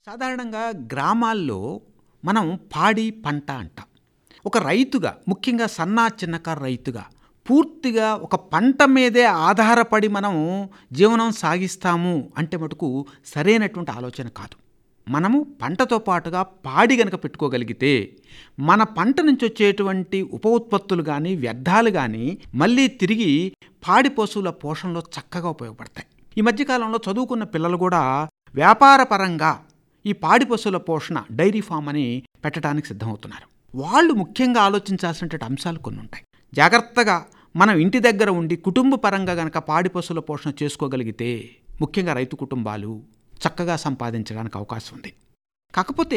సాధారణంగా గ్రామాల్లో మనం పాడి పంట అంటాం ఒక రైతుగా ముఖ్యంగా సన్నా చిన్నకారు రైతుగా పూర్తిగా ఒక పంట మీదే ఆధారపడి మనం జీవనం సాగిస్తాము అంటే మటుకు సరైనటువంటి ఆలోచన కాదు మనము పంటతో పాటుగా పాడి గనక పెట్టుకోగలిగితే మన పంట నుంచి వచ్చేటువంటి ఉప ఉత్పత్తులు కానీ వ్యర్థాలు కానీ మళ్ళీ తిరిగి పాడి పశువుల పోషణలో చక్కగా ఉపయోగపడతాయి ఈ మధ్యకాలంలో చదువుకున్న పిల్లలు కూడా వ్యాపార పరంగా ఈ పాడి పశువుల పోషణ డైరీ ఫామ్ అని పెట్టడానికి సిద్ధమవుతున్నారు వాళ్ళు ముఖ్యంగా ఆలోచించాల్సినటువంటి అంశాలు కొన్ని ఉంటాయి జాగ్రత్తగా మనం ఇంటి దగ్గర ఉండి కుటుంబ పరంగా గనక పాడి పశువుల పోషణ చేసుకోగలిగితే ముఖ్యంగా రైతు కుటుంబాలు చక్కగా సంపాదించడానికి అవకాశం ఉంది కాకపోతే